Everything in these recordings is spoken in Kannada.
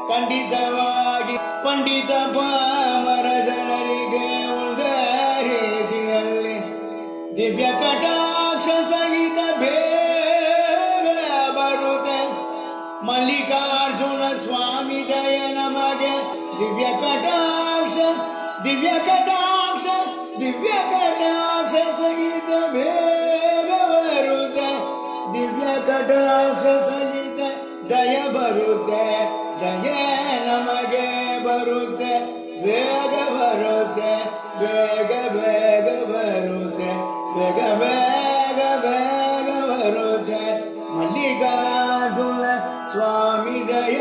ಖಂಡಿತವಾಗಿ ಪಂಡಿತ ಪಾಮರ ಜನರಿಗೆ ಉಳ್ದ ರೀತಿಯಲ್ಲಿ ದಿವ್ಯ ಕಟಾಕ್ಷ ಸಹಿತ ಬೇಗ ಬರುತ್ತೆ ಮಲ್ಲಿಕಾರ್ಜುನ ಸ್ವಾಮಿ ದಯ ನಮಗೆ ದಿವ್ಯ ಕಟಾಕ್ಷ ದಿವ್ಯ ಕಟಾಕ್ಷ ದಿವ್ಯ ಕಟಾಕ್ಷ ಸಹಿತ ಬೇಗ ಬರುತ್ತೆ ದಿವ್ಯ ಕಟಾಕ್ಷ ಸಹಿತ ದಯ ಬರುತ್ತೆ ದಯ ನಮಗೆ ಬರುತ್ತೆ ಬೇಗ ಬರುತ್ತೆ ಬೇಗ ಬೇಗ ಬರುತ್ತೆ ಬೇಗ ಬೇಗ ಬೇಗ ಬರುತ್ತೆ ಮಲ್ಲಿಕಾರ್ಜುನ ಸ್ವಾಮಿ ದಯ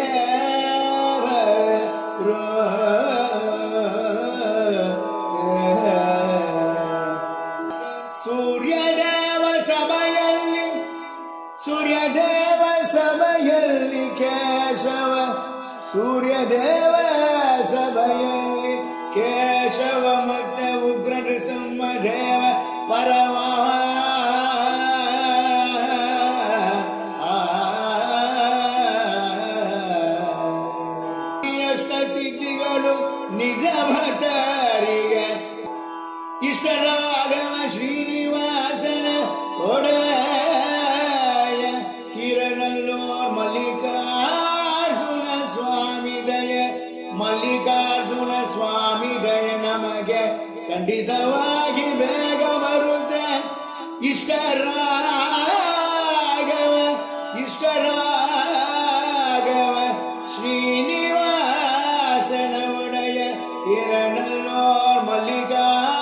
ಸೂರ್ಯದೇವ ಸಭೆಯಲ್ಲಿ ಸೂರ್ಯದೇವ ಸಭೆಯಲ್ಲಿ ಕೇಶವ ಸೂರ್ಯದೇವ ಸಭೆಯಲ್ಲಿ ಕೇಶವ ಮತ್ತೆ ಉಗ್ರ ನೃಸಿಂಹದೇವ ಪರಮ ಅಷ್ಟ ಸಿದ್ಧಿಗಳು ನಿಜ ಭಕ್ತರಿಗೆ ಇಷ್ಟರಾಗವ ಶ್ರೀನಿವಾಸನ ಒಡೆಯ ಕಿರಣಲ್ಲೋರ್ ಮಲ್ಲಿಕಾರ್ಜುನ ಸ್ವಾಮಿ ದಯ ಮಲ್ಲಿಕಾರ್ಜುನ ಸ್ವಾಮಿ ದಯ ನಮಗೆ ಖಂಡಿತವಾಗಿ ಬೇಗ ಬರುತ್ತೆ ಇಷ್ಟರಾಗವ ಇಷ್ಟರಾಗವ ಶ್ರೀನಿವಾಸನ ಒಡೆಯ ಇರನಲ್ಲೋರ್ ಮಲ್ಲಿಕಾ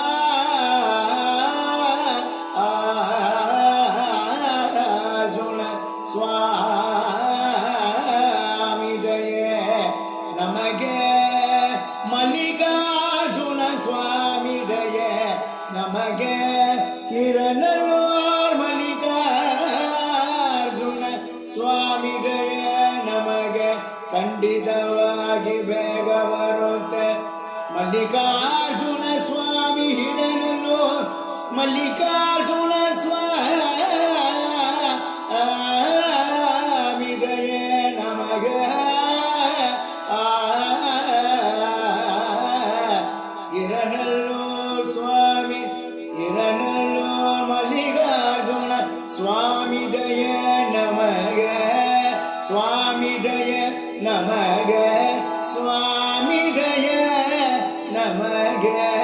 ಅರ್ಜುನ ಸ್ವಾಮಿ ದಯೆ ನಮಗೆ ಮಲ್ಲಿಕಾರ್ಜುನ ಸ್ವಾಮಿ ದಯೆ ನಮಗೆ ಕಿರಣಲ್ಲೋರ್ ಮಲ್ಲಿಕಾರ್ಜುನ ಸ್ವಾಮಿ ದಯೆ ನಮಗೆ ಖಂಡಿತವಾಗಿ ಬೇಗ ಬರುತ್ತೆ ಮಲ್ಲಿಕಾರ್ಜುನ ಸ್ವಾಮಿ ಹಿರನಲ್ಲೋ ಮಲ್ಲಿಕಾರ್ಜುನ ಸ್ವಾಮಿ ದಯೆ ನಮಗೆ ಇರನಲ್ಲೋ ಸ್ವಾಮಿ ಇರನಲ್ಲೋ ಮಲ್ಲಿಕಾರ್ಜುನ ಸ್ವಾಮಿ ದಯ ನಮಗೆ ಸ್ವಾಮಿ ದಯ ನಮಗೆ ಸ್ವಾಮಿ ದಯ ನಮಗೆ